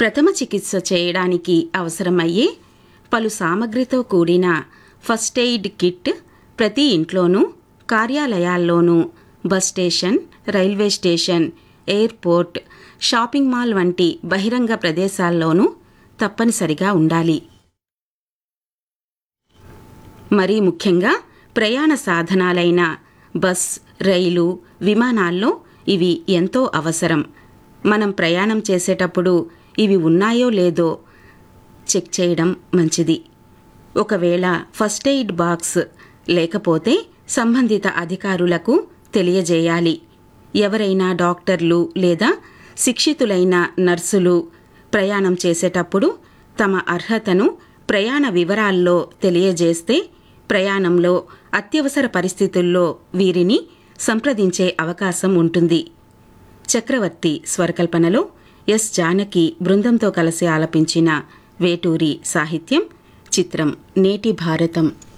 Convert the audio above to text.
ప్రథమ చికిత్స చేయడానికి అవసరమయ్యే పలు సామగ్రితో కూడిన ఫస్ట్ ఎయిడ్ కిట్ ప్రతి ఇంట్లోనూ కార్యాలయాల్లోనూ bus station railway station airport shopping mall వంటి బహిరంగ ప్రదేశాల్లోనూ తప్పనిసరిగా ఉండాలి మరీ ముఖ్యంగా ప్రయాణ సాధనాలైన బస్ రైలు విమానాల్లో ఇవి ఎంతో అవసరం మనం ప్రయాణం చేసేటప్పుడు ఇవి ఉన్నాయో లేదో చెక్ చేయడం మంచిది ఒకవేళ ఫస్ట్ ఎయిడ్ బాక్స్ లేకపోతే సంబంధిత అధికారులకు తెలియజేయాలి ఎవరైనా డాక్టర్లు లేదా శిక్షితులైన నర్సులు ప్రయాణం చేసేటప్పుడు తమ అర్హతను ప్రయాణ వివరాల్లో తెలియజేస్తే ప్రయాణంలో అత్యవసర పరిస్థితుల్లో వీరిని సంప్రదించే అవకాశం ఉంటుంది చక్రవర్తి స్వరకల్పనలో ఎస్ జానకి బృందంతో కలిసి ఆలపించిన వేటూరి సాహిత్యం చిత్రం నేటి భారతం